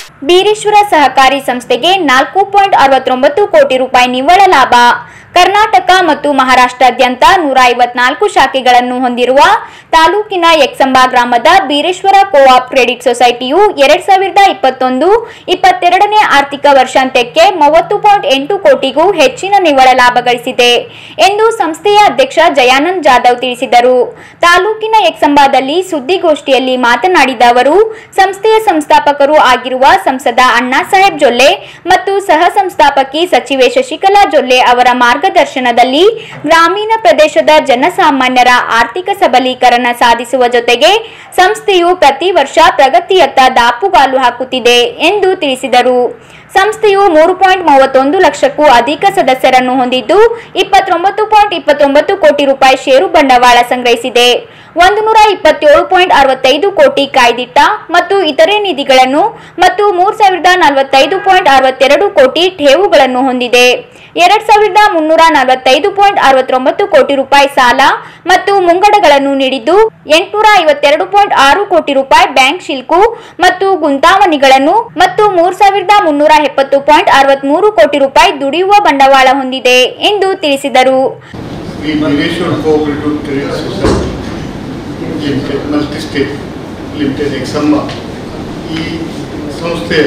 ಬೀರೇಶ್ವರ ಸಹಕಾರಿ ಸಂಸ್ಥೆಗೆ ನಾಲ್ಕು ಪಾಯಿಂಟ್ ಅರವತ್ತೊಂಬತ್ತು ಕೋಟಿ ರೂಪಾಯಿ ನಿವ್ವಳ ಲಾಭ ಕರ್ನಾಟಕ ಮತ್ತು ಮಹಾರಾಷ್ಟ್ರಾದ್ಯಂತ ನೂರ ಐವತ್ನಾಲ್ಕು ಶಾಖೆಗಳನ್ನು ಹೊಂದಿರುವ ತಾಲೂಕಿನ ಯಕ್ಷಂಬ ಗ್ರಾಮದ ಬೀರೇಶ್ವರ ಕೋಆಪ್ ಕ್ರೆಡಿಟ್ ಸೊಸೈಟಿಯು ಎರಡ್ ಸಾವಿರದ ಇಪ್ಪತ್ತೊಂದು ಇಪ್ಪತ್ತೆರಡನೇ ಆರ್ಥಿಕ ವರ್ಷಾಂತ್ಯಕ್ಕೆ ಮೂವತ್ತು ಪಾಯಿಂಟ್ ಎಂಟು ಕೋಟಿಗೂ ಹೆಚ್ಚಿನ ನಿವ್ವಳ ಲಾಭ ಗಳಿಸಿದೆ ಎಂದು ಸಂಸ್ಥೆಯ ಅಧ್ಯಕ್ಷ ಜಯಾನಂದ್ ಜಾಧವ್ ತಿಳಿಸಿದರು ತಾಲೂಕಿನ ಯಕ್ಷಂಬದಲ್ಲಿ ಸುದ್ದಿಗೋಷ್ಠಿಯಲ್ಲಿ ಮಾತನಾಡಿದ ಅವರು ಸಂಸ್ಥೆಯ ಸಂಸ್ಥಾಪಕರು ಆಗಿರುವ ಸಂಸದ ಅಣ್ಣಾ ಸಾಹೇಬ್ ಜೊಲ್ಲೆ ಮತ್ತು ಸಹ ಸಂಸ್ಥಾಪಕಿ ಸಚಿವೆ ಶಶಿಕಲಾ ಜೊಲ್ಲೆ ಅವರ ಮಾರ್ಗದರ್ಶನದಲ್ಲಿ ಗ್ರಾಮೀಣ ಪ್ರದೇಶದ ಜನಸಾಮಾನ್ಯರ ಆರ್ಥಿಕ ಸಬಲೀಕರಣ ಸಾಧಿಸುವ ಜೊತೆಗೆ ಸಂಸ್ಥೆಯು ಪ್ರತಿ ವರ್ಷ ಪ್ರಗತಿಯತ್ತ ದಾಪುಗಾಲು ಹಾಕುತ್ತಿದೆ ಎಂದು ತಿಳಿಸಿದರು ಸಂಸ್ಥೆಯು ಮೂರು ಪಾಯಿಂಟ್ ಮೂವತ್ತೊಂದು ಲಕ್ಷಕ್ಕೂ ಅಧಿಕ ಸದಸ್ಯರನ್ನು ಹೊಂದಿದ್ದು ಇಪ್ಪತ್ತೊಂಬತ್ತು ಪಾಯಿಂಟ್ ಇಪ್ಪತ್ತೊಂಬತ್ತು ಕೋಟಿ ರೂಪಾಯಿ ಷೇರು ಬಂಡವಾಳ ಸಂಗ್ರಹಿಸಿದೆ ಒಂದು ನೂರ ಇಪ್ಪತ್ತೇಳು ಪಾಯಿಂಟ್ ಅರವತ್ತೈದು ಕೋಟಿ ಕಾಯ್ದಿಟ್ಟ ಮತ್ತು ಇತರೆ ನಿಧಿಗಳನ್ನು ಮತ್ತು ಮೂರ್ ಸಾವಿರದ ನಲವತ್ತೈದು ಪಾಯಿಂಟ್ ಅರವತ್ತೆರಡು ಕೋಟಿ ಠೇವುಗಳನ್ನು ಹೊಂದಿದೆ ಎರಡ್ ಸಾವಿರದ ಮುನ್ನೂರ ನಲವತ್ತೈದು ಪಾಯಿಂಟ್ ಅರವತ್ತೊಂಬತ್ತು ಕೋಟಿ ರೂಪಾಯಿ ಸಾಲ ಮತ್ತು ಮುಂಗಡಗಳನ್ನು ನೀಡಿದ್ದು ಎಂಟುನೂರ ಐವತ್ತೆರಡು ಪಾಯಿಂಟ್ ಆರು ಕೋಟಿ ರೂಪಾಯಿ ಬ್ಯಾಂಕ್ ಶಿಲ್ಕು ಮತ್ತು ಗುಂತಾವಣಿಗಳನ್ನು ಮತ್ತು ಮೂರ್ ಸಾವಿರದ ಮುನ್ನೂರ ಎಪ್ಪತ್ತು ಪಾಯಿಂಟ್ ಅರವತ್ಮೂರು ಕೋಟಿ ರೂಪಾಯಿ ದುಡಿಯುವ ಬಂಡವಾಳ ಹೊಂದಿದೆ ಎಂದು ತಿಳಿಸಿದರು Shri Malleshwara cooperative credit society limited multi state limited ಎಕ್ಸಂಬ ಈ ಸಂಸ್ಥೆ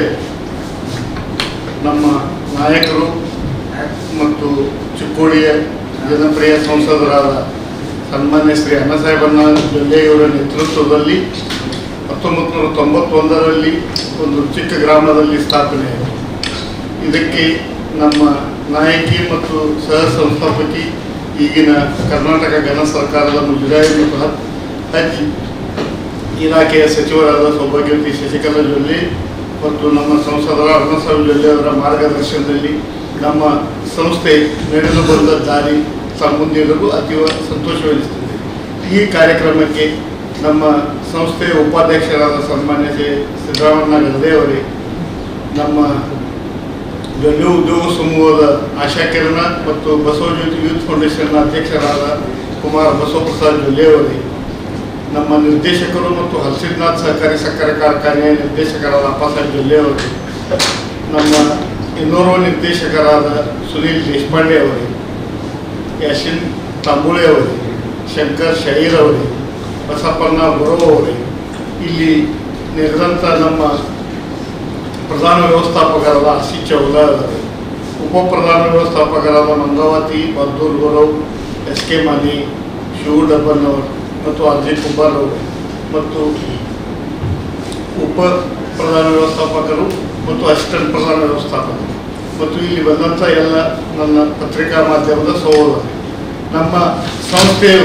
ನಮ್ಮ ನಾಯಕರು ಮತ್ತು ಚಿಕ್ಕೋಡಿಯ ಜನಪ್ರಿಯ ಸಂಸದರಾದ ಸನ್ಮಾನ್ಯ ಶ್ರೀ ಅನ್ನಸಾಹೇಬಣ್ಣ ಜೊಲ್ಲೆಯವರ ನೇತೃತ್ವದಲ್ಲಿ ಹತ್ತೊಂಬತ್ತು ನೂರ ತೊಂಬತ್ತೊಂದರಲ್ಲಿ ಒಂದು ಚಿಕ್ಕ ಗ್ರಾಮದಲ್ಲಿ ಸ್ಥಾಪನೆ ಇದಕ್ಕೆ ನಮ್ಮ ನಾಯಕಿ ಮತ್ತು ಸಹ ಸಂಸ್ಥಾಪಕಿ ಈಗಿನ ಕರ್ನಾಟಕ ಘನ ಸರ್ಕಾರದ ಮುಜರಾಯಿ ಮತ್ತು ಹಜ್ ಹಜ್ ಇಲಾಖೆಯ ಸಚಿವರಾದ ಸೌಭಾಗ್ಯವತಿ ಶಶಿಕಲಾ ಜೊಲ್ಲೆ ಮತ್ತು ನಮ್ಮ ಸಂಸದರ ಅರುಣಸಾಹೇಬ್ ಜೊಲ್ಲೆ ಅವರ ಮಾರ್ಗದರ್ಶನದಲ್ಲಿ ನಮ್ಮ ಸಂಸ್ಥೆ ನಡೆದು ಬಂದ ದಾರಿ ಸಂಬಂಧಿಗಳು ಅತೀವ ಸಂತೋಷವೆನಿಸುತ್ತದೆ ಈ ಕಾರ್ಯಕ್ರಮಕ್ಕೆ ನಮ್ಮ ಸಂಸ್ಥೆಯ ಉಪಾಧ್ಯಕ್ಷರಾದ ಸನ್ಮಾನ್ಯ ಶ್ರೀ ಸಿದ್ದರಾಮಣ್ಣ ಗದ್ದೆ ಅವರೇ ನಮ್ಮ ಜೊಲ್ಲೆ ಉದ್ಯೋಗ ಸಮೂಹದ ಆಶಾ ಕಿರಣ ಮತ್ತು ಬಸವಜ್ಯೋತಿ ಯೂತ್ ಫೌಂಡೇಶನ್ನ ಅಧ್ಯಕ್ಷರಾದ ಕುಮಾರ್ ಬಸವಪ್ರಸಾದ್ ಜೊಲ್ಲೆ ಅವರೇ ನಮ್ಮ ನಿರ್ದೇಶಕರು ಮತ್ತು ಹರ್ಷಿದ್ನಾಥ್ ಸಹಕಾರಿ ಸಕ್ಕರೆ ಕಾರ್ಖಾನೆಯ ನಿರ್ದೇಶಕರಾದ ಅಪ್ಪಾಸಾಹೇಬ್ ಜೊಲ್ಲೆ ಅವರು ನಮ್ಮ ಇನ್ನೋರ್ವ ನಿರ್ದೇಶಕರಾದ ಸುನೀಲ್ ದೇಶಪಾಂಡೆ ಅವರೇ ಯಾಶಿನ್ ತಾಂಬುಳೆ ಅವರೇ ಶಂಕರ್ ಶಹೀರ್ ಅವರೇ ಬಸಪ್ಪಣ್ಣ ಗುರು ಅವರೇ ಇಲ್ಲಿ ನೆರೆದಂಥ ನಮ್ಮ ಪ್ರಧಾನ ವ್ಯವಸ್ಥಾಪಕರಾದ ಆರ್ ಸಿ ಚೌಲಾ ಅವರೇ ಉಪ ಪ್ರಧಾನ ವ್ಯವಸ್ಥಾಪಕರಾದ ಮಂಗಾವತಿ ಬದ್ದೂರ್ ಗೌರವ್ ಎಸ್ ಕೆ ಮಾನಿ ಶಿವು ಡಬ್ಬನ್ ಅವರು ಮತ್ತು ಅಜಯ್ ಕುಮಾರ್ ಅವರು ಮತ್ತು ಉಪ ಪ್ರಧಾನ ವ್ಯವಸ್ಥಾಪಕರು ಮತ್ತು ಅಸಿಸ್ಟೆಂಟ್ ಪ್ರಧಾನ ವ್ಯವಸ್ಥಾಪಕರು ಮತ್ತು ಇಲ್ಲಿ ಬಂದಂಥ ಎಲ್ಲ ನನ್ನ ಪತ್ರಿಕಾ ಮಾಧ್ಯಮದ ಸಹೋದರ ನಮ್ಮ ಸಂಸ್ಥೆಯು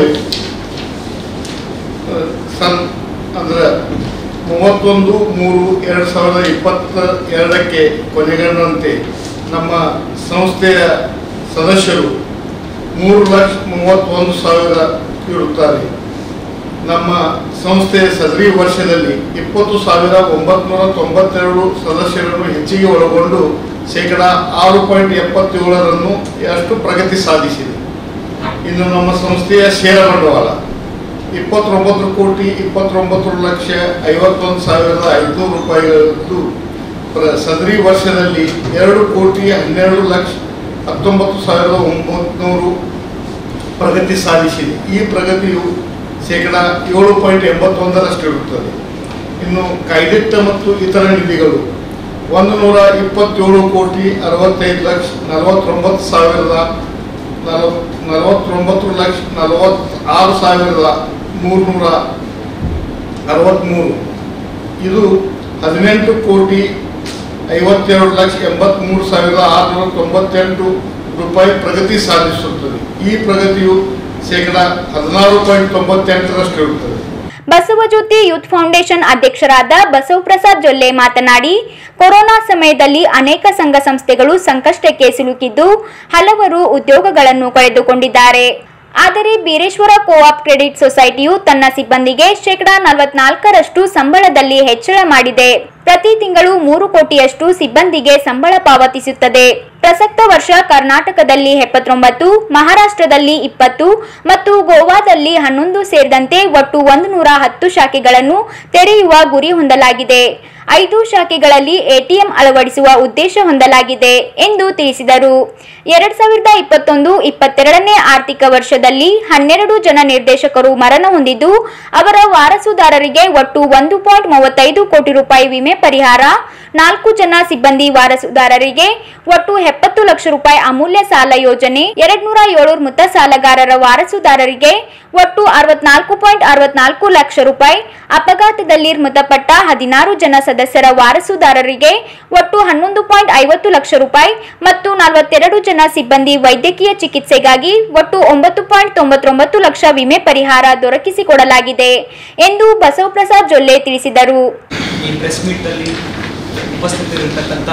ಆ, ಸನ್ ಅಂದರೆ ಮೂವತ್ತೊಂದು ಮೂರು ಎರಡು ಸಾವಿರದ ಇಪ್ಪತ್ತ ಎರಡಕ್ಕೆ ಕೊನೆಗೊಂಡಂತೆ ನಮ್ಮ ಸಂಸ್ಥೆಯ ಸದಸ್ಯರು ಮೂರು ಲಕ್ಷ ಮೂವತ್ತೊಂದು ಸಾವಿರ ಇರುತ್ತಾರೆ ನಮ್ಮ ಸಂಸ್ಥೆಯ ಸದರಿ ವರ್ಷದಲ್ಲಿ ಇಪ್ಪತ್ತು ಸಾವಿರ ಒಂಬತ್ನೂರ ತೊಂಬತ್ತೆರಡು ಸದಸ್ಯರನ್ನು ಹೆಚ್ಚಿಗೆ ಒಳಗೊಂಡು ಶೇಕಡ ಆರು ಪಾಯಿಂಟ್ ಎಪ್ಪತ್ತೇಳರನ್ನು ಅಷ್ಟು ಪ್ರಗತಿ ಸಾಧಿಸಿದೆ ಇನ್ನು ನಮ್ಮ ಸಂಸ್ಥೆಯ ಷೇರ ಬಂಡವಾಳ ಇಪ್ಪತ್ತೊಂಬತ್ತು ಕೋಟಿ ಇಪ್ಪತ್ತೊಂಬತ್ತು ಲಕ್ಷ ಐವತ್ತೊಂದು ಸಾವಿರದ ಐದುನೂರು ರೂಪಾಯಿಗಳದ್ದು ಪ್ರ ಸದರಿ ವರ್ಷದಲ್ಲಿ ಎರಡು ಕೋಟಿ ಹನ್ನೆರಡು ಲಕ್ಷ ಹತ್ತೊಂಬತ್ತು ಸಾವಿರದ ಒಂಬತ್ನೂರು ಪ್ರಗತಿ ಸಾಧಿಸಿದೆ ಈ ಪ್ರಗತಿಯು ಶೇಕಡ ಏಳು ಪಾಯಿಂಟ್ ಎಂಬತ್ತೊಂದರಷ್ಟು ಇರುತ್ತದೆ ಇನ್ನು ಕಾಯ್ದಿಟ್ಟ ಮತ್ತು ಇತರ ನಿಧಿಗಳು ಒಂದು ನೂರ ಇಪ್ಪತ್ತೇಳು ಕೋಟಿ ಅರವತ್ತೈದು ಲಕ್ಷ ನಲವತ್ತೊಂಬತ್ತು ಸಾವಿರದ ನಲವತ್ ನಲವತ್ತೊಂಬತ್ತು ಲಕ್ಷ ನಲವತ್ತಾರು ಸಾವಿರದ ಮೂರುನೂರ ಅರವತ್ತ್ಮೂರು ಇದು ಹದಿನೆಂಟು ಕೋಟಿ ಐವತ್ತೆರಡು ಲಕ್ಷ ಎಂಬತ್ತ್ಮೂರು ಸಾವಿರದ ಆರುನೂರ ತೊಂಬತ್ತೆಂಟು ರೂಪಾಯಿ ಪ್ರಗತಿ ಸಾಧಿಸುತ್ತದೆ ಈ ಪ್ರಗತಿಯು ಶೇಕಡ ಹದಿನಾರು ಪಾಯಿಂಟ್ ತೊಂಬತ್ತೆಂಟರಷ್ಟು ಇರುತ್ತದೆ ಬಸವಜ್ಯೋತಿ ಯೂತ್ ಫೌಂಡೇಶನ್ ಅಧ್ಯಕ್ಷರಾದ ಬಸವಪ್ರಸಾದ್ ಜೊಲ್ಲೆ ಮಾತನಾಡಿ ಕೊರೋನಾ ಸಮಯದಲ್ಲಿ ಅನೇಕ ಸಂಘ ಸಂಸ್ಥೆಗಳು ಸಂಕಷ್ಟಕ್ಕೆ ಸಿಲುಕಿದ್ದು ಹಲವರು ಉದ್ಯೋಗಗಳನ್ನು ಕಳೆದುಕೊಂಡಿದ್ದಾರೆ ಆದರೆ ಬೀರೇಶ್ವರ ಕೋಆಪ್ ಕ್ರೆಡಿಟ್ ಸೊಸೈಟಿಯು ತನ್ನ ಸಿಬ್ಬಂದಿಗೆ ಶೇಕಡಾ ನಲವತ್ನಾಲ್ಕರಷ್ಟು ಸಂಬಳದಲ್ಲಿ ಹೆಚ್ಚಳ ಮಾಡಿದೆ ಪ್ರತಿ ತಿಂಗಳು ಮೂರು ಕೋಟಿಯಷ್ಟು ಸಿಬ್ಬಂದಿಗೆ ಸಂಬಳ ಪಾವತಿಸುತ್ತದೆ ಪ್ರಸಕ್ತ ವರ್ಷ ಕರ್ನಾಟಕದಲ್ಲಿ ಎಪ್ಪತ್ತೊಂಬತ್ತು ಮಹಾರಾಷ್ಟ್ರದಲ್ಲಿ ಇಪ್ಪತ್ತು ಮತ್ತು ಗೋವಾದಲ್ಲಿ ಹನ್ನೊಂದು ಸೇರಿದಂತೆ ಒಟ್ಟು ಒಂದು ನೂರ ಹತ್ತು ಶಾಖೆಗಳನ್ನು ತೆರೆಯುವ ಗುರಿ ಹೊಂದಲಾಗಿದೆ ಐದು ಶಾಖೆಗಳಲ್ಲಿ ಎಟಿಎಂ ಅಳವಡಿಸುವ ಉದ್ದೇಶ ಹೊಂದಲಾಗಿದೆ ಎಂದು ತಿಳಿಸಿದರು ಎರಡ್ ಸಾವಿರದ ಇಪ್ಪತ್ತೊಂದು ಇಪ್ಪತ್ತೆರಡನೇ ಆರ್ಥಿಕ ವರ್ಷದಲ್ಲಿ ಹನ್ನೆರಡು ಜನ ನಿರ್ದೇಶಕರು ಮರಣ ಹೊಂದಿದ್ದು ಅವರ ವಾರಸುದಾರರಿಗೆ ಒಟ್ಟು ಒಂದು ಪಾಯಿಂಟ್ ಮೂವತ್ತೈದು ಕೋಟಿ ರೂಪಾಯಿ ವಿಮೆ ಪರಿಹಾರ ನಾಲ್ಕು ಜನ ಸಿಬ್ಬಂದಿ ವಾರಸುದಾರರಿಗೆ ಒಟ್ಟು ಎಪ್ಪತ್ತು ಲಕ್ಷ ರೂಪಾಯಿ ಅಮೂಲ್ಯ ಸಾಲ ಯೋಜನೆ ಎರಡ್ನೂರ ಏಳು ಮೃತ ಸಾಲಗಾರರ ವಾರಸುದಾರರಿಗೆ ಒಟ್ಟು ಅರವತ್ನಾಲ್ಕು ಪಾಯಿಂಟ್ ಅರವತ್ನಾಲ್ಕು ಲಕ್ಷ ರೂಪಾಯಿ ಅಪಘಾತದಲ್ಲಿ ಮೃತಪಟ್ಟ ಹದಿನಾರು ಜನ ಸದಸ್ಯರ ವಾರಸುದಾರರಿಗೆ ಒಟ್ಟು ಹನ್ನೊಂದು ಪಾಯಿಂಟ್ ಐವತ್ತು ಲಕ್ಷ ರೂಪಾಯಿ ಮತ್ತು ನಲವತ್ತೆರಡು ಜನ ಸಿಬ್ಬಂದಿ ವೈದ್ಯಕೀಯ ಚಿಕಿತ್ಸೆಗಾಗಿ ಒಟ್ಟು ಒಂಬತ್ತು ಪಾಯಿಂಟ್ ತೊಂಬತ್ತೊಂಬತ್ತು ಲಕ್ಷ ವಿಮೆ ಪರಿಹಾರ ದೊರಕಿಸಿಕೊಡಲಾಗಿದೆ ಎಂದು ಬಸವಪ್ರಸಾದ್ ಜೊಲ್ಲೆ ತಿಳಿಸಿದರು ಈ ಪ್ರೆಸ್ ಮೀಟಲ್ಲಿ ಉಪಸ್ಥಿತರಿರ್ತಕ್ಕಂಥ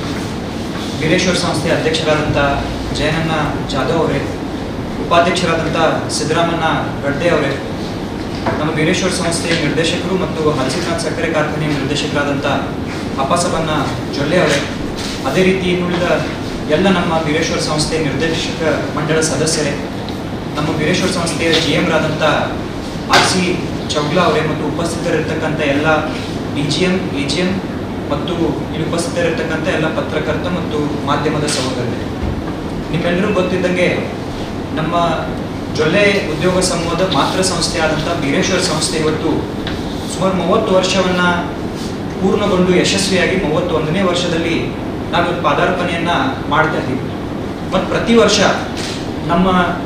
ವೀರೇಶ್ವರ ಸಂಸ್ಥೆಯ ಅಧ್ಯಕ್ಷರಾದಂಥ ಜಯನನ್ನ ಜಾಧವ್ ಅವರೇ ಉಪಾಧ್ಯಕ್ಷರಾದಂಥ ಸಿದ್ದರಾಮಣ್ಣ ಗಡ್ಡೆ ಅವರೇ ನಮ್ಮ ವೀರೇಶ್ವರ ಸಂಸ್ಥೆಯ ನಿರ್ದೇಶಕರು ಮತ್ತು ಹಲಸಿನಾಥ್ ಸಕ್ಕರೆ ಕಾರ್ಖಾನೆಯ ನಿರ್ದೇಶಕರಾದಂಥ ಅಪ್ಪಸಬನ್ನ ಜೊಲ್ಲೆ ಅವರೇ ಅದೇ ರೀತಿ ಇನ್ನುಳಿದ ಎಲ್ಲ ನಮ್ಮ ವೀರೇಶ್ವರ ಸಂಸ್ಥೆಯ ನಿರ್ದೇಶಕ ಮಂಡಳ ಸದಸ್ಯರೇ ನಮ್ಮ ವೀರೇಶ್ವರ ಸಂಸ್ಥೆಯ ಜಿ ಎಮ್ರಾದಂಥ ಆರ್ ಸಿ ಚೌಗ್ಲಾ ಅವರೇ ಮತ್ತು ಉಪಸ್ಥಿತರಿರ್ತಕ್ಕಂಥ ಎಲ್ಲ D G M A G M ಮತ್ತು ಇಲ್ಲಿ ಉಪಸ್ಥಿತರಿರ್ತಕ್ಕಂಥ ಎಲ್ಲ ಪತ್ರಕರ್ತ ಮತ್ತು ಮಾಧ್ಯಮದ ಸಹೋದರರೇ ನಿಮ್ಮೆಲ್ಲರೂ ಗೊತ್ತಿದ್ದಂಗೆ ನಮ್ಮ ಜೊಲ್ಲೆ ಉದ್ಯೋಗ ಸಮೂಹದ ಮಾತೃ ಸಂಸ್ಥೆ ಆದಂಥ ವೀರೇಶ್ವರ ಸಂಸ್ಥೆ ಇವತ್ತು ಸುಮಾರು ಮೂವತ್ತು ವರ್ಷವನ್ನ ಪೂರ್ಣಗೊಂಡು ಯಶಸ್ವಿಯಾಗಿ ಮೂವತ್ತೊಂದನೇ ವರ್ಷದಲ್ಲಿ ನಾವು ಪಾದಾರ್ಪಣೆಯನ್ನ ಮಾಡ್ತಾ ಇದ್ದೀವಿ ಮತ್ತು ಪ್ರತಿ ವರ್ಷ ನಮ್ಮ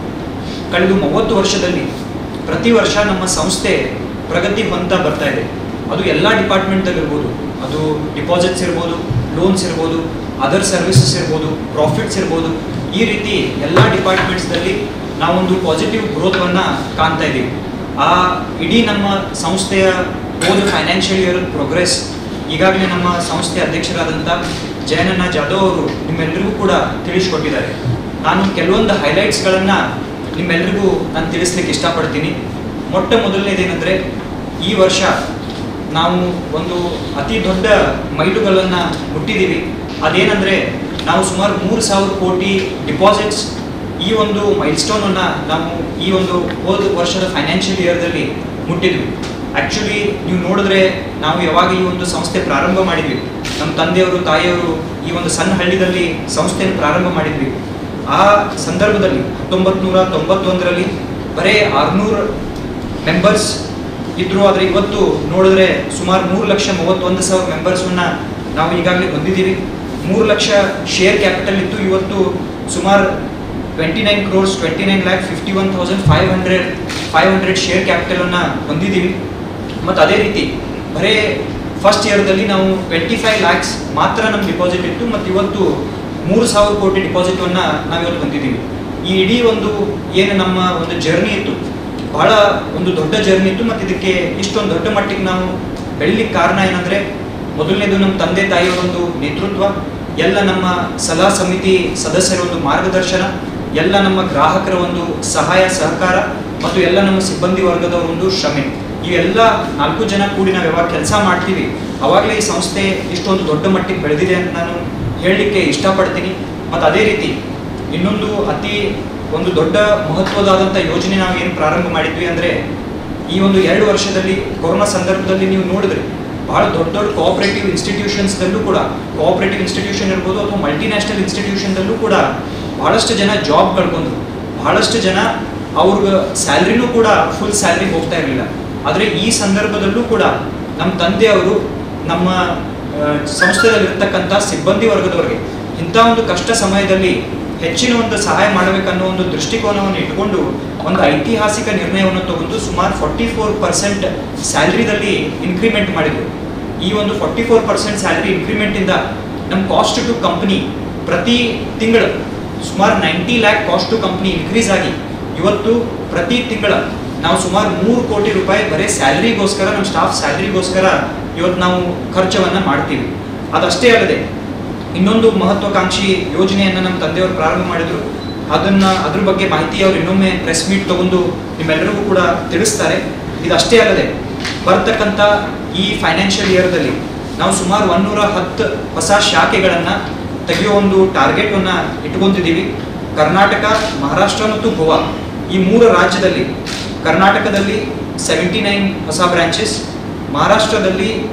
ಕಳೆದ ಮೂವತ್ತು ವರ್ಷದಲ್ಲಿ ಪ್ರತಿ ವರ್ಷ ನಮ್ಮ ಸಂಸ್ಥೆ ಪ್ರಗತಿ ಹೊಂದ್ತಾ ಬರ್ತಾ ಇದೆ ಅದು ಎಲ್ಲ ಡಿಪಾರ್ಟ್ಮೆಂಟಲ್ಲಿರ್ಬೋದು ಅದು ಡಿಪಾಸಿಟ್ಸ್ ಇರ್ಬೋದು ಲೋನ್ಸ್ ಇರ್ಬೋದು ಅದರ್ ಸರ್ವಿಸಸ್ ಇರ್ಬೋದು ಪ್ರಾಫಿಟ್ಸ್ ಇರ್ಬೋದು ಈ ರೀತಿ ಎಲ್ಲ ಡಿಪಾರ್ಟ್ಮೆಂಟ್ಸ್ದಲ್ಲಿ ನಾವೊಂದು ಪಾಸಿಟಿವ್ ಗ್ರೋತ್ವನ್ನು ಕಾಣ್ತಾ ಇದ್ದೀವಿ ಆ ಇಡೀ ನಮ್ಮ ಸಂಸ್ಥೆಯ ಹೋದ ಫೈನಾನ್ಷಿಯಲ್ ಇಯರ್ ಪ್ರೋಗ್ರೆಸ್ ಈಗಾಗಲೇ ನಮ್ಮ ಸಂಸ್ಥೆ ಅಧ್ಯಕ್ಷರಾದಂಥ ಜಯನನ್ನ ಜಾಧವ್ ಅವರು ನಿಮ್ಮೆಲ್ಲರಿಗೂ ಕೂಡ ತಿಳಿಸ್ಕೊಟ್ಟಿದ್ದಾರೆ ನಾನು ಕೆಲವೊಂದು ಹೈಲೈಟ್ಸ್ಗಳನ್ನು ನಿಮ್ಮೆಲ್ಲರಿಗೂ ನಾನು ತಿಳಿಸ್ಲಿಕ್ಕೆ ಇಷ್ಟಪಡ್ತೀನಿ ಮೊಟ್ಟ ಮೊದಲನೇದೇನೆಂದರೆ ಈ ವರ್ಷ ನಾವು ಒಂದು ಅತಿ ದೊಡ್ಡ ಮೈಲುಗಳನ್ನು ಮುಟ್ಟಿದ್ದೀವಿ ಅದೇನೆಂದರೆ ನಾವು ಸುಮಾರು ಮೂರು ಸಾವಿರ ಕೋಟಿ ಡಿಪಾಸಿಟ್ಸ್ ಈ ಒಂದು ಮೈಲ್ಸ್ಟೋನನ್ನು ನಾವು ಈ ಒಂದು ಹೋದ ವರ್ಷದ ಫೈನಾನ್ಷಿಯಲ್ ಇಯರ್ದಲ್ಲಿ ಮುಟ್ಟಿದ್ವಿ ಆ್ಯಕ್ಚುಲಿ ನೀವು ನೋಡಿದ್ರೆ ನಾವು ಯಾವಾಗ ಈ ಒಂದು ಸಂಸ್ಥೆ ಪ್ರಾರಂಭ ಮಾಡಿದ್ವಿ ನಮ್ಮ ತಂದೆಯವರು ತಾಯಿಯವರು ಈ ಒಂದು ಸಣ್ಣ ಹಳ್ಳಿದಲ್ಲಿ ಸಂಸ್ಥೆಯನ್ನು ಪ್ರಾರಂಭ ಮಾಡಿದ್ವಿ ಆ ಸಂದರ್ಭದಲ್ಲಿ ಹತ್ತೊಂಬತ್ತು ನೂರ ತೊಂಬತ್ತೊಂದರಲ್ಲಿ ಬರೀ ಆರುನೂರು ಮೆಂಬರ್ಸ್ ಇದ್ರು ಆದರೆ ಇವತ್ತು ನೋಡಿದ್ರೆ ಸುಮಾರು ಮೂರು ಲಕ್ಷ ಮೂವತ್ತೊಂದು ಸಾವಿರ ಮೆಂಬರ್ಸನ್ನ ನಾವು ಈಗಾಗಲೇ ಹೊಂದಿದ್ದೀವಿ ಮೂರು ಲಕ್ಷ ಶೇರ್ ಕ್ಯಾಪಿಟಲ್ ಇತ್ತು ಇವತ್ತು ಸುಮಾರು twenty nine crores twenty nine lakh fifty one thousand five hundred five hundred share ಕ್ಯಾಪಿಟಲನ್ನು ಹೊಂದಿದ್ದೀವಿ ಮತ್ತು ಅದೇ ರೀತಿ ಬರೇ ಫಸ್ಟ್ ಇಯರ್ದಲ್ಲಿ ನಾವು ಟ್ವೆಂಟಿ ಫೈವ್ ಲ್ಯಾಕ್ಸ್ ಮಾತ್ರ ನಮ್ಮ ಡಿಪಾಸಿಟ್ ಇತ್ತು ಮತ್ತು ಇವತ್ತು ಮೂರು ಸಾವಿರ ಕೋಟಿ ಡಿಪಾಸಿಟನ್ನು ನಾವು ಇವತ್ತು ಹೊಂದಿದ್ದೀವಿ ಈ ಇಡೀ ಒಂದು ಏನು ನಮ್ಮ ಒಂದು ಜರ್ನಿ ಇತ್ತು ಬಹಳ ಒಂದು ದೊಡ್ಡ ಜರ್ನಿ ಇತ್ತು ಮತ್ತು ಇದಕ್ಕೆ ಇಷ್ಟೊಂದು ದೊಡ್ಡ ಮಟ್ಟಿಗೆ ನಾವು ಬೆಳಿಲಿಕ್ಕೆ ಕಾರಣ ಏನಂದರೆ ಮೊದಲನೇದು ನಮ್ಮ ತಂದೆ ತಾಯಿಯವರ ಒಂದು ನೇತೃತ್ವ ಎಲ್ಲ ನಮ್ಮ ಸಲಹಾ ಸಮಿತಿ ಸದಸ್ಯರ ಒಂದು ಮಾರ್ಗದರ್ಶನ ಎಲ್ಲ ನಮ್ಮ ಗ್ರಾಹಕರ ಒಂದು ಸಹಾಯ ಸಹಕಾರ ಮತ್ತು ಎಲ್ಲ ನಮ್ಮ ಸಿಬ್ಬಂದಿ ವರ್ಗದ ಒಂದು ಶ್ರಮೆ ಇವೆಲ್ಲ ನಾಲ್ಕು ಜನ ಕೂಡಿ ನಾವು ಯಾವಾಗ ಕೆಲಸ ಮಾಡ್ತೀವಿ ಅವಾಗಲೇ ಈ ಸಂಸ್ಥೆ ಇಷ್ಟೊಂದು ದೊಡ್ಡ ಮಟ್ಟಿಗೆ ಬೆಳೆದಿದೆ ಅಂತ ನಾನು ಹೇಳಲಿಕ್ಕೆ ಇಷ್ಟಪಡ್ತೀನಿ ಮತ್ತು ಅದೇ ರೀತಿ ಇನ್ನೊಂದು ಅತಿ ಒಂದು ದೊಡ್ಡ ಮಹತ್ವದಾದಂಥ ಯೋಜನೆ ನಾವು ಏನು ಪ್ರಾರಂಭ ಮಾಡಿದ್ವಿ ಅಂದರೆ ಈ ಒಂದು ಎರಡು ವರ್ಷದಲ್ಲಿ ಕೊರೋನಾ ಸಂದರ್ಭದಲ್ಲಿ ನೀವು ನೋಡಿದ್ರೆ ಬಹಳ ದೊಡ್ಡ ದೊಡ್ಡ ಕೋಆಪರೇಟಿವ್ ಇನ್ಸ್ಟಿಟ್ಯೂಷನ್ಸ್ದಲ್ಲೂ ಕೂಡ ಕೋಆಪರೇಟಿವ್ ಇನ್ಸ್ಟಿಟ್ಯೂಷನ್ ಇರ್ಬೋದು ಅಥವಾ ಮಲ್ಟಿನ್ಯಾಷನಲ್ ಇನ್ಸ್ಟಿಟ್ಯೂಷನ್ದಲ್ಲೂ ಕೂಡ ಬಹಳಷ್ಟು ಜನ ಜಾಬ್ ಕಳ್ಕೊಂಡ್ರು ಬಹಳಷ್ಟು ಜನ ಅವ್ರಿಗೆ ಸ್ಯಾಲ್ರಿನೂ ಕೂಡ ಫುಲ್ ಸ್ಯಾಲ್ರಿ ಹೋಗ್ತಾ ಇರಲಿಲ್ಲ ಆದರೆ ಈ ಸಂದರ್ಭದಲ್ಲೂ ಕೂಡ ನಮ್ಮ ತಂದೆಯವರು ನಮ್ಮ ಆ, ಸಂಸ್ಥೆಯಲ್ಲಿರ್ತಕ್ಕಂಥ ಸಿಬ್ಬಂದಿ ವರ್ಗದವರಿಗೆ ಇಂಥ ಒಂದು ಕಷ್ಟ ಸಮಯದಲ್ಲಿ ಹೆಚ್ಚಿನ ಒಂದು ಸಹಾಯ ಮಾಡಬೇಕನ್ನೋ ಒಂದು ದೃಷ್ಟಿಕೋನವನ್ನು ಇಟ್ಕೊಂಡು ಒಂದು ಐತಿಹಾಸಿಕ ನಿರ್ಣಯವನ್ನು ತಗೊಂಡು ಸುಮಾರು ಫಾರ್ಟಿ ಫೋರ್ ಪರ್ಸೆಂಟ್ ಸ್ಯಾಲ್ರಿದಲ್ಲಿ ಇನ್ಕ್ರಿಮೆಂಟ್ ಮಾಡಿದ್ರು ಈ ಒಂದು ಫಾರ್ಟಿ ಫೋರ್ ಪರ್ಸೆಂಟ್ ಸ್ಯಾಲ್ರಿ ಇನ್ಕ್ರಿಮೆಂಟಿಂದ ನಮ್ಮ ಕಾಸ್ಟ್ ಟು ಕಂಪ್ನಿ ಪ್ರತಿ ತಿಂಗಳು ಸುಮಾರು ninety lakh cost to company increase ಆಗಿ ಇವತ್ತು ಪ್ರತಿ ತಿಂಗಳ ನಾವು ಸುಮಾರು ಮೂರು ಕೋಟಿ ರೂಪಾಯಿ ಬರೀ ಸ್ಯಾಲ್ರಿಗೋಸ್ಕರ ನಮ್ಮ ಸ್ಟಾಫ್ ಸ್ಯಾಲ್ರಿಗೋಸ್ಕರ ಇವತ್ತು ನಾವು ಖರ್ಚವನ್ನು ಮಾಡ್ತೀವಿ ಅದಷ್ಟೇ ಅಲ್ಲದೆ ಇನ್ನೊಂದು ಮಹತ್ವಾಕಾಂಕ್ಷಿ ಯೋಜನೆಯನ್ನು ನಮ್ಮ ತಂದೆಯವರು ಪ್ರಾರಂಭ ಮಾಡಿದ್ರು ಅದನ್ನ ಅದ್ರ ಬಗ್ಗೆ ಮಾಹಿತಿ ಅವರು ಇನ್ನೊಮ್ಮೆ ಪ್ರೆಸ್ ಮೀಟ್ ತಗೊಂಡು ನಿಮ್ಮೆಲ್ಲರಿಗೂ ಕೂಡ ತಿಳಿಸ್ತಾರೆ ಇದಷ್ಟೇ ಅಲ್ಲದೆ ಬರ್ತಕ್ಕಂಥ ಈ ಫೈನಾನ್ಷಿಯಲ್ ಇಯರ್ದಲ್ಲಿ ನಾವು ಸುಮಾರು ಒನ್ನೂರ ಹತ್ತು ಹೊಸ ಶಾಖೆಗಳನ್ನು ತೆಗೆಯೋ ಒಂದು ಟಾರ್ಗೆಟನ್ನು ಇಟ್ಕೊಂತಿದ್ದೀವಿ ಕರ್ನಾಟಕ ಮಹಾರಾಷ್ಟ್ರ ಮತ್ತು ಗೋವಾ ಈ ಮೂರು ರಾಜ್ಯದಲ್ಲಿ ಕರ್ನಾಟಕದಲ್ಲಿ ಸೆವೆಂಟಿ ನೈನ್ ಹೊಸ ಬ್ರಾಂಚಸ್ ಮಹಾರಾಷ್ಟ್ರದಲ್ಲಿ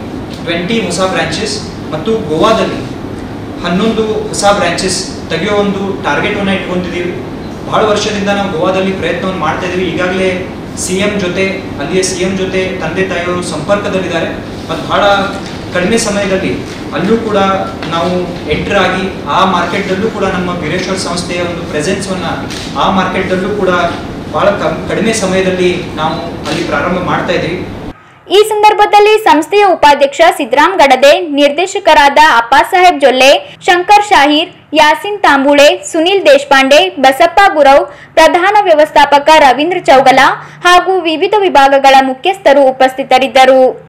ಟ್ವೆಂಟಿ ಹೊಸ ಬ್ರಾಂಚಸ್ ಮತ್ತು ಗೋವಾದಲ್ಲಿ ಹನ್ನೊಂದು ಹೊಸ ಬ್ರಾಂಚಸ್ ತೆಗೆಯೋ ಒಂದು ಟಾರ್ಗೆಟನ್ನು ಇಟ್ಕೊಂಡಿದ್ದೀವಿ ಬಹಳ ವರ್ಷದಿಂದ ನಾವು ಗೋವಾದಲ್ಲಿ ಪ್ರಯತ್ನವನ್ನು ಮಾಡ್ತಾ ಇದ್ದೀವಿ ಈಗಾಗಲೇ ಸಿ ಎಂ ಜೊತೆ ಅಲ್ಲಿಯ ಸಿ ಎಂ ಜೊತೆ ತಂದೆ ತಾಯಿಯವರು ಸಂಪರ್ಕದಲ್ಲಿದ್ದಾರೆ ಮತ್ತು ಬಹಳ ಕಡಿಮೆ ಸಮಯದಲ್ಲಿ ಅಲ್ಲೂ ಕೂಡ ನಾವು ಎಂಟರ್ ಆಗಿ ಆ ಮಾರ್ಕೆಟ್ದಲ್ಲೂ ಕೂಡ ನಮ್ಮ ವೀರೇಶ್ವರ್ ಸಂಸ್ಥೆಯ ಒಂದು ಪ್ರೆಸೆನ್ಸನ್ನು ಆ ಮಾರ್ಕೆಟ್ದಲ್ಲೂ ಕೂಡ ಬಹಳ ಕಮ್- ಕಡಿಮೆ ಸಮಯದಲ್ಲಿ ನಾವು ಅಲ್ಲಿ ಪ್ರಾರಂಭ ಮಾಡ್ತಾ ಇದ್ದೀವಿ ಈ ಸಂದರ್ಭದಲ್ಲಿ ಸಂಸ್ಥೆಯ ಉಪಾಧ್ಯಕ್ಷ ಸಿದ್ದರಾಮ್ ಗಡದೆ ನಿರ್ದೇಶಕರಾದ ಅಪ್ಪಾಸಾಹೇಬ್ ಜೊಲ್ಲೆ ಶಂಕರ್ ಶಾಹೀರ್ ಯಾಸಿನ್ ತಾಂಬುಳೆ ಸುನಿಲ್ ದೇಶಪಾಂಡೆ ಬಸಪ್ಪ ಗುರವ್ ಪ್ರಧಾನ ವ್ಯವಸ್ಥಾಪಕ ರವೀಂದ್ರ ಚೌಗಲ ಹಾಗೂ ವಿವಿಧ ವಿಭಾಗಗಳ ಮುಖ್ಯಸ್ಥರು ಉಪಸ್ಥಿತರಿದ್ದರು